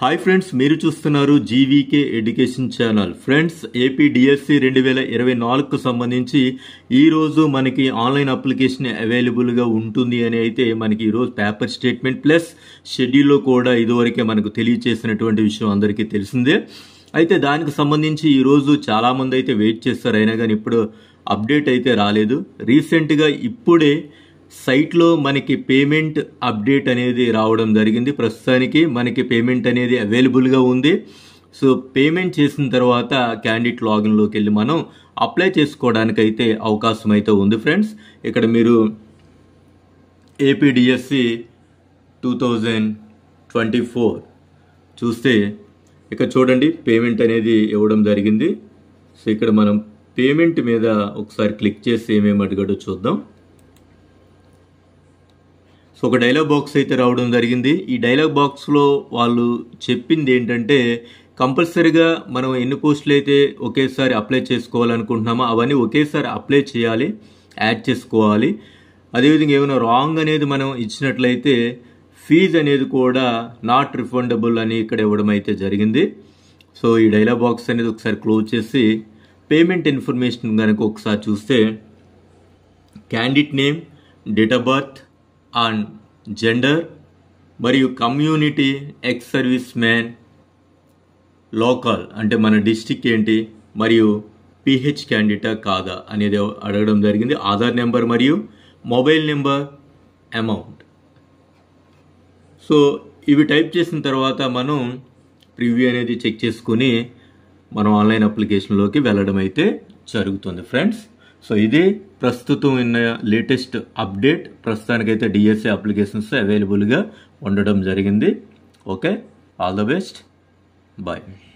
hi friends మీరు చూస్తున్నారు GVK education channel friends AP DSC రెండు వేల ఇరవై నాలుగుకు సంబంధించి ఈ రోజు మనకి ఆన్లైన్ అప్లికేషన్ అవైలబుల్గా ఉంటుంది అని అయితే మనకి ఈరోజు పేపర్ స్టేట్మెంట్ ప్లస్ షెడ్యూల్లో కూడా ఇదివరకే మనకు తెలియచేసినటువంటి విషయం అందరికీ తెలిసిందే అయితే దానికి సంబంధించి ఈరోజు చాలామంది అయితే వెయిట్ చేస్తారు అయినా కానీ ఇప్పుడు అప్డేట్ అయితే రాలేదు రీసెంట్గా ఇప్పుడే సైట్లో మనకి పేమెంట్ అప్డేట్ అనేది రావడం జరిగింది ప్రస్తుతానికి మనకి పేమెంట్ అనేది అవైలబుల్గా ఉంది సో పేమెంట్ చేసిన తర్వాత క్యాండిడేట్ లాగిన్లోకి వెళ్ళి మనం అప్లై చేసుకోవడానికి అయితే అవకాశం అయితే ఉంది ఫ్రెండ్స్ ఇక్కడ మీరు AP DSC two thousand twenty four చూస్తే ఇక్కడ చూడండి పేమెంట్ అనేది ఇవ్వడం జరిగింది సో ఇక్కడ మనం పేమెంట్ మీద ఒకసారి క్లిక్ చేసి ఏమేమి అడిగాడో చూద్దాం సో ఒక డైలాగ్ బాక్స్ అయితే రావడం జరిగింది ఈ డైలాగ్ బాక్స్లో వాళ్ళు చెప్పింది ఏంటంటే కంపల్సరీగా మనం ఎన్ని పోస్టులు అయితే ఒకేసారి అప్లై చేసుకోవాలనుకుంటున్నామో అవన్నీ ఒకేసారి అప్లై చేయాలి యాడ్ చేసుకోవాలి అదేవిధంగా ఏమైనా రాంగ్ అనేది మనం ఇచ్చినట్లయితే ఫీజు అనేది కూడా నాట్ రిఫండబుల్ అని ఇక్కడ ఇవ్వడం అయితే జరిగింది సో ఈ డైలాగ్ బాక్స్ అనేది ఒకసారి క్లోజ్ చేసి పేమెంట్ ఇన్ఫర్మేషన్ కనుక ఒకసారి చూస్తే candidate name date of birth and gender మరియు community ex service man local అంటే మన డిస్టిక్ ఏంటి మరియు పిహెచ్ క్యాండిడేటా కాదా అనేది అడగడం జరిగింది ఆధార్ నెంబర్ మరియు మొబైల్ నెంబర్ అమౌంట్ సో ఇవి టైప్ చేసిన తర్వాత మనం ప్రివ్యూ అనేది చెక్ చేసుకుని మనం ఆన్లైన్ అప్లికేషన్లోకి వెళ్ళడం అయితే జరుగుతుంది ఫ్రెండ్స్ సో ఇది ప్రస్తుతం ఉన్న లేటెస్ట్ అప్డేట్ ప్రస్తుతానికైతే డిఎస్ఏ అప్లికేషన్స్ అవైలబుల్గా ఉండడం జరిగింది okay all the best bye